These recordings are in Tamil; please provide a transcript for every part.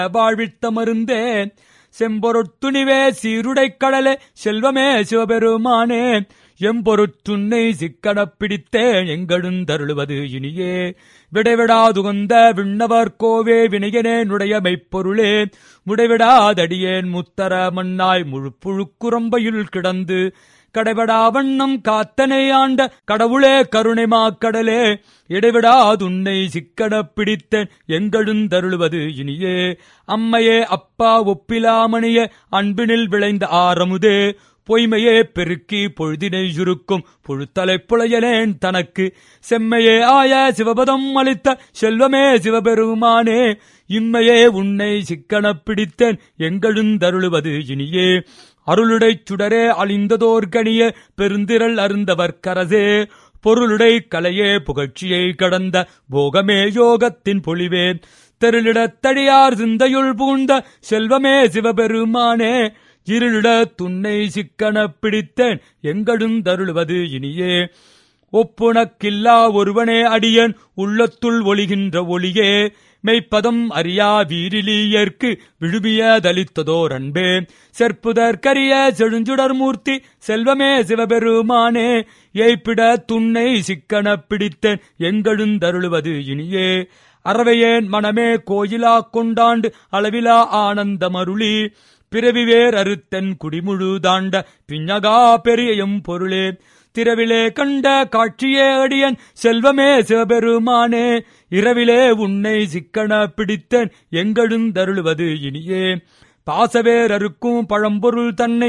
வாழ்வித்த மருந்தே செம்பொருட்துணிவே சீருடைக் கடலே செல்வமே சிவபெருமானே எம்பொருற்றுன்னை சிக்கனப் பிடித்தேன் எங்கழுந்தருளுவது இனியே விடைவிடாதுகந்த விண்ணவர் கோவே வினையனே நுடைய மெய்ப்பொருளே முடைவிடாதடியேன் முத்தர மண்ணாய் முழுப்புழுக்குரம்பையுள் கிடந்து கடைபடா வண்ணம் காத்தனை ஆண்ட கடவுளே கருணை மாக்கடலே இடைவிடாதுன்னை சிக்கனப் பிடித்தேன் எங்கழுந்தருளுவது இனியே அம்மையே அப்பா ஒப்பிலாமணிய அன்பினில் விளைந்த ஆரமுதே பொய்மையே பெருக்கி பொழுதினை சுருக்கும் புழுத்தலை புழையலேன் தனக்கு செம்மையே ஆய சிவபதம் அளித்த செல்வமே சிவபெருமானே இம்மையே உன்னை சிக்கனப் பிடித்தேன் எங்கழுந்தருளுவது இனியே அருளுடைச் சுடரே அழிந்ததோர் கனிய பெருந்திரள் அருந்தவர் கரசே பொருளுடை கலையே புகழ்ச்சியை கடந்த போகமே யோகத்தின் பொழிவே தெருளிடத்தடியார் சிந்தையுள் புகுந்த செல்வமே சிவபெருமானே இருளிட துன்னை சிக்கனப் பிடித்தேன் எங்கடுந்தருளுவது இனியே ஒப்புணக்கில்லா ஒருவனே அடியன் உள்ளத்துள் ஒளிகின்ற ஒளியே மெய்ப்பதம் அறியா வீரிலியர்க்கு விழுமியதளித்ததோர் அன்பே செற்புதற்கரிய செழுஞ்சுடர் மூர்த்தி செல்வமே சிவபெருமானே ஏய்ப்பிட துன்னை சிக்கனப் பிடித்தேன் எங்கழுந்தருளுவது இனியே அறவையேன் மனமே கோயிலா கொண்டாண்டு அளவிலா ஆனந்தமருளி பிறவிவேர் அறுத்தன் குடிமுழு தாண்ட பின்னகா பெரியம் பொருளே திரவிலே கண்ட காட்சியே அடியன் செல்வமே சிவபெருமானே இரவிலே உன்னை சிக்கன பிடித்தேன் எங்கழுந்தருளுவது இனியே பாசவேர் அறுக்கும் பழம்பொருள் தன்னை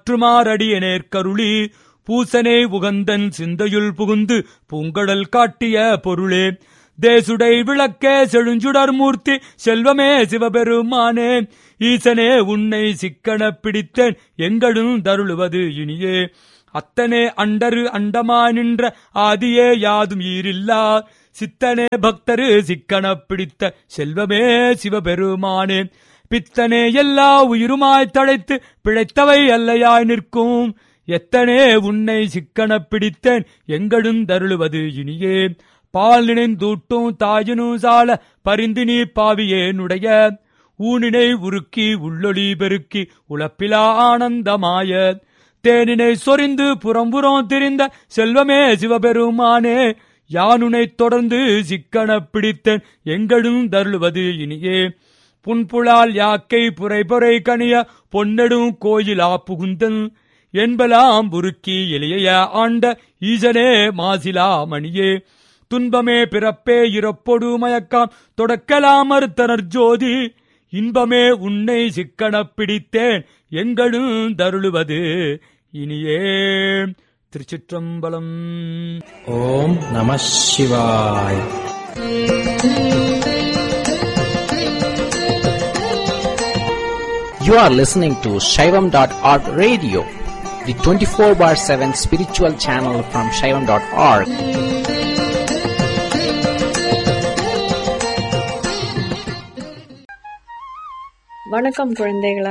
பற்றுமாறடியனேற்கருளி பூசனே உகந்தன் சிந்தையுள் புகுந்து பூங்கடல் காட்டிய பொருளே தேசுடை விளக்கே செழுஞ்சுடர் மூர்த்தி செல்வமே சிவபெருமானே ஈசனே உன்னை சிக்கன பிடித்தேன் எங்களும் தருளுவது இனியே அத்தனே அண்டரு அண்டமா நின்ற ஆதியே யாதும் ஈரில்லா சித்தனே பக்தரு சிக்கன பிடித்த செல்வமே சிவபெருமானே பித்தனே எல்லா உயிருமாய் தழைத்து பிழைத்தவை அல்லையாய் நிற்கும் எத்தனே உன்னை சிக்கன பிடித்தேன் எங்களும் தருளுவது இனியே பால் நினைந்தூட்டும் தாயினும் சால பரிந்து நீ பாவியேனுடைய ஊனினை உருக்கி உள்ளொளி பெருக்கி உழப்பிலா ஆனந்தமாய தேனினை சொரிந்து புறம்புறம் திரிந்த செல்வமே சிவபெருமானே யானுனை தொடர்ந்து சிக்கன பிடித்தேன் எங்களும் தருளுவது இனியே புன்புலால் யாக்கை புரைபொறை கனிய பொன்னெடும் கோயிலா புகுந்தன் என்பலாம் உருக்கி எளிய ஆண்ட ஈசனே மாசிலா மணியே துன்பமே பிறப்பே இறப்பொடு மயக்காம் தொடக்கலாம் மறுத்தனர் ஜோதி இன்பமே உன்னை சிக்கனப் பிடித்தேன் எங்களும் தருளுவது இனியே திருச்சிற்றம்பலம் ஓம் நம சிவாய் You are listening to Shaivam.org radio, the 24 bar 7 spiritual channel from Shaivam.org. வணக்கம் குழந்தைகளா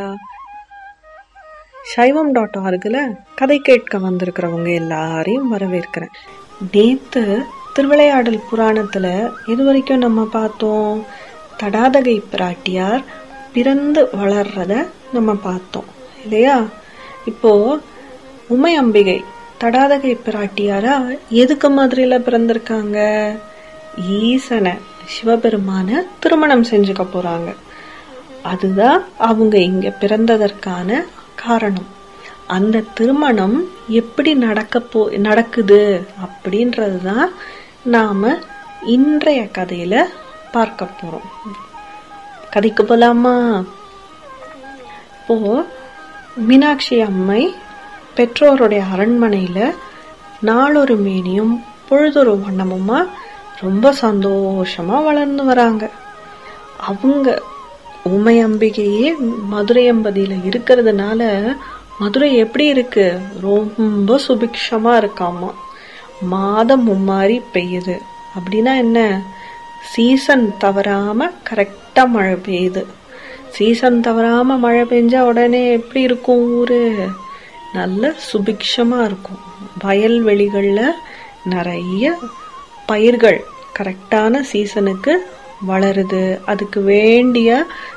சைவம் டாட் ஆர்கில் கதை கேட்க வந்திருக்கிறவங்க எல்லாரையும் வரவேற்கிறேன் நேத்து திருவிளையாடல் புராணத்துல இது வரைக்கும் நம்ம பார்த்தோம் தடாதகை பிராட்டியார் பிறந்து வளர்றத நம்ம பார்த்தோம் இல்லையா இப்போ உமை அம்பிகை தடாதகை பிராட்டியாரா எதுக்கு மாதிரில பிறந்திருக்காங்க ஈசனை சிவபெருமான திருமணம் செஞ்சுக்க போறாங்க அதுதான் அவங்க இங்க பிறந்ததற்கான காரணம் அந்த திருமணம் எப்படி நடக்க போ நடக்குது அப்படின்றது தான் நாம இன்றைய கதையில பார்க்க போறோம் கதைக்கு போலாமா இப்போ மீனாட்சி அம்மை பெற்றோருடைய அரண்மனையில நாளொரு மேனியும் பொழுதொரு வண்ணமுமா ரொம்ப சந்தோஷமா வளர்ந்து வராங்க அவங்க உமை அம்பிகையே மதுரை அம்பதியில இருக்கிறதுனால மதுரை எப்படி இருக்கு ரொம்ப சுபிக்ஷமா இருக்காமா மாதம் மும்மாறி பெய்யுது அப்படின்னா என்ன சீசன் தவறாம கரெக்டா மழை பெய்யுது சீசன் தவறாம மழை பெஞ்சா உடனே எப்படி இருக்கும் ஊரு நல்ல சுபிக்ஷமா இருக்கும் வயல்வெளிகள்ல நிறைய பயிர்கள் கரெக்டான சீசனுக்கு வளருது அதுக்கு வேண்டிய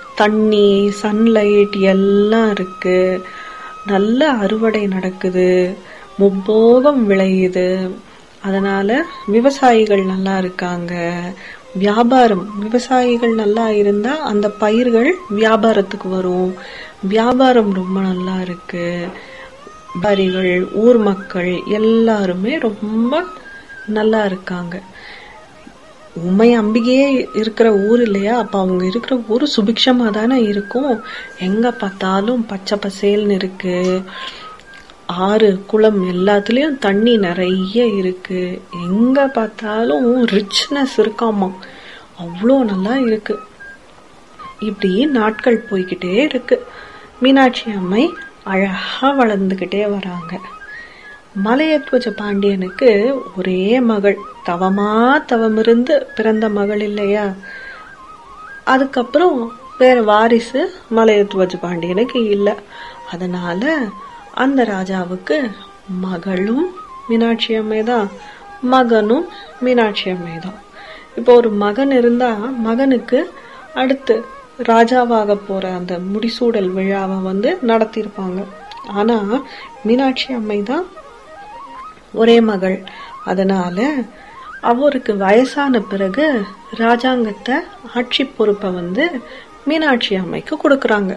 தண்ணி சன்லைட் எல்லாம் இருக்கு நல்ல அறுவடை நடக்குது முப்போகம் விளையுது அதனால விவசாயிகள் நல்லா இருக்காங்க வியாபாரம் விவசாயிகள் நல்லா இருந்தா அந்த பயிர்கள் வியாபாரத்துக்கு வரும் வியாபாரம் ரொம்ப நல்லா இருக்கு வியாபாரிகள் ஊர் மக்கள் எல்லாருமே ரொம்ப நல்லா இருக்காங்க உண்மை அம்பிகையே இருக்கிற ஊர் இல்லையா அப்ப அவங்க இருக்கிற ஊர் சுபிக்ஷமா தானே இருக்கும் எங்க பார்த்தாலும் பச்சை பசேல்னு இருக்கு ஆறு குளம் எல்லாத்துலயும் தண்ணி நிறைய இருக்கு எங்க பார்த்தாலும் ரிச்னஸ் இருக்காமா அவ்வளோ நல்லா இருக்கு இப்படி நாட்கள் போய்கிட்டே இருக்கு மீனாட்சி அம்மை அழகா வளர்ந்துகிட்டே வராங்க மலையத்வஜ பாண்டியனுக்கு ஒரே மகள் தவமா தவமிருந்து பிறந்த மகள் இல்லையா அதுக்கப்புறம் வேற வாரிசு மலையத்வஜ பாண்டியனுக்கு இல்லை அதனால அந்த ராஜாவுக்கு மகளும் மீனாட்சி அம்மை தான் மகனும் மீனாட்சி அம்மை தான் இப்போ ஒரு மகன் இருந்தா மகனுக்கு அடுத்து ராஜாவாக போற அந்த முடிசூடல் விழாவை வந்து நடத்தியிருப்பாங்க ஆனா மீனாட்சி அம்மை தான் ஒரே மகள் அதனால அவருக்கு வயசான பிறகு ராஜாங்கத்தை ஆட்சி பொறுப்பை வந்து மீனாட்சி அம்மைக்கு கொடுக்கறாங்க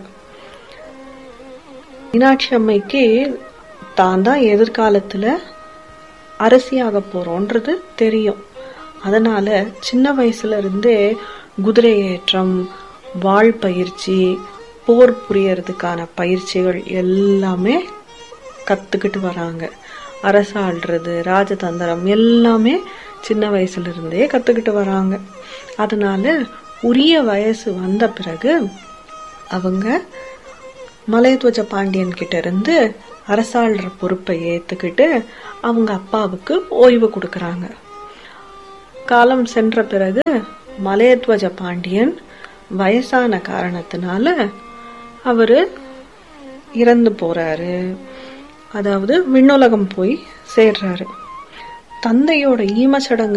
மீனாட்சி அம்மைக்கு தான் தான் எதிர்காலத்துல அரசியாக போறோன்றது தெரியும் அதனால சின்ன வயசுல இருந்தே குதிரை ஏற்றம் வாழ் பயிற்சி போர் புரியறதுக்கான பயிற்சிகள் எல்லாமே கத்துக்கிட்டு வராங்க அரசாள்றது ராஜதந்திரம் எல்லாமே சின்ன வயசுல இருந்தே கத்துக்கிட்டு வராங்க அதனால உரிய வயசு வந்த பிறகு அவங்க மலையத்வஜ பாண்டியன் கிட்ட இருந்து அரசாள்ற பொறுப்பை ஏத்துக்கிட்டு அவங்க அப்பாவுக்கு ஓய்வு கொடுக்கறாங்க காலம் சென்ற பிறகு மலையத்வஜ பாண்டியன் வயசான காரணத்தினால அவரு இறந்து போறாரு அதாவது விண்ணுலகம் போய் சேர்றாரு தந்தையோட ஈமச்சடங்கு